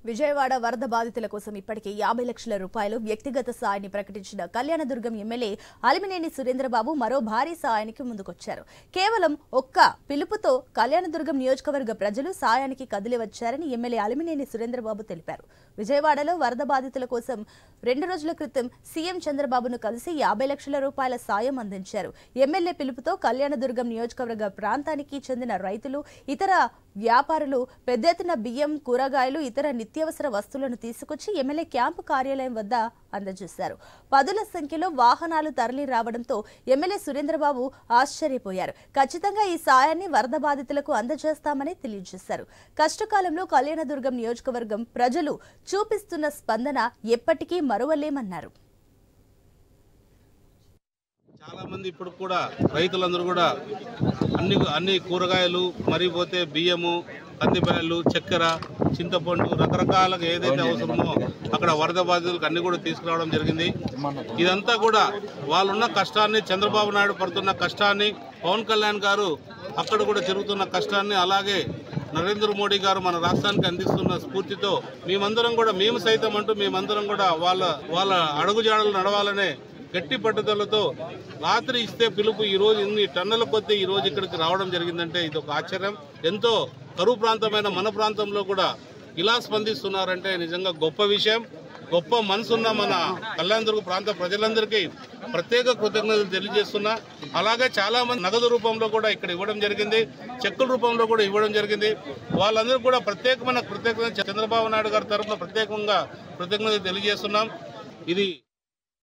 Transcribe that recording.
విజయవాడ వరద బాధితుల కోసం ఇప్పటికే యాభై లక్షల రూపాయలు వ్యక్తిగత సాయాన్ని ప్రకటించిన కళ్యాణదుర్గం ఎమ్మెల్యే అలిమినేని సురేంద్రబాబు మరో భారీ సాయానికి ముందుకొచ్చారు కేవలం ఒక్క పిలుపుతో కళ్యాణదుర్గం నియోజకవర్గ ప్రజలు సాయానికి కదిలి వచ్చారని ఎమ్మెల్యే అలిమినేని సురేంద్రబాబు తెలిపారు విజయవాడలో వరద బాధితుల కోసం రెండు రోజుల క్రితం సీఎం చంద్రబాబును కలిసి యాభై లక్షల రూపాయల సాయం అందించారు ఎమ్మెల్యే పిలుపుతో కళ్యాణదుర్గం నియోజకవర్గ ప్రాంతానికి చెందిన రైతులు ఇతర వ్యాపారులు పెద్ద ఎత్తున బియ్యం కూరగాయలు ఇతర నిత్యావసర వస్తువులను తీసుకొచ్చి ఎమ్మెల్యే క్యాంపు కార్యాలయం వద్ద అందజేశారు పదుల సంఖ్యలో వాహనాలు తరలి రావడంతో ఎమ్మెల్యే సురేంద్రబాబు ఆశ్చర్యపోయారు ఖచ్చితంగా ఈ సాయాన్ని వరద బాధితులకు అందజేస్తామని తెలియజేశారు కష్టకాలంలో కళ్యాణదుర్గం నియోజకవర్గం ప్రజలు చూపిస్తున్న స్పందన ఎప్పటికీ మరువలేమన్నారు చాలా మంది ఇప్పుడు కూడా రైతులందరూ కూడా అన్ని అన్ని కూరగాయలు మరి పోతే బియ్యము కందిపాయలు చక్కెర చింతపండు రకరకాలుగా ఏదైతే అవసరమో అక్కడ వరద బాధితులకు అన్ని కూడా తీసుకురావడం జరిగింది ఇదంతా కూడా వాళ్ళున్న కష్టాన్ని చంద్రబాబు నాయుడు పడుతున్న కష్టాన్ని పవన్ కళ్యాణ్ గారు అక్కడ కూడా జరుగుతున్న కష్టాన్ని అలాగే నరేంద్ర మోడీ గారు మన రాష్ట్రానికి అందిస్తున్న స్ఫూర్తితో మేమందరం కూడా మేము సైతం అంటూ మేమందరం కూడా వాళ్ళ వాళ్ళ అడుగుజాడలు నడవాలనే గట్టి పట్టుదలతో రాత్రి ఇస్తే పిలుపు ఈ రోజు ఇన్ని టన్నుల కొద్దీ ఈ రోజు ఇక్కడికి రావడం జరిగిందంటే ఇది ఒక ఆశ్చర్యం ఎంతో కరువు ప్రాంతమైన మన ప్రాంతంలో కూడా ఇలా స్పందిస్తున్నారంటే నిజంగా గొప్ప విషయం గొప్ప మనసున్న మన కళ్యాణదుర్గ ప్రాంత ప్రజలందరికీ ప్రత్యేక కృతజ్ఞతలు తెలియజేస్తున్నా అలాగే చాలా మంది నగదు రూపంలో కూడా ఇక్కడ ఇవ్వడం జరిగింది చెక్కుల రూపంలో కూడా ఇవ్వడం జరిగింది వాళ్ళందరూ కూడా ప్రత్యేకమైన కృతజ్ఞత చంద్రబాబు నాయుడు గారి తరఫున ప్రత్యేకంగా కృతజ్ఞతలు తెలియజేస్తున్నాం ఇది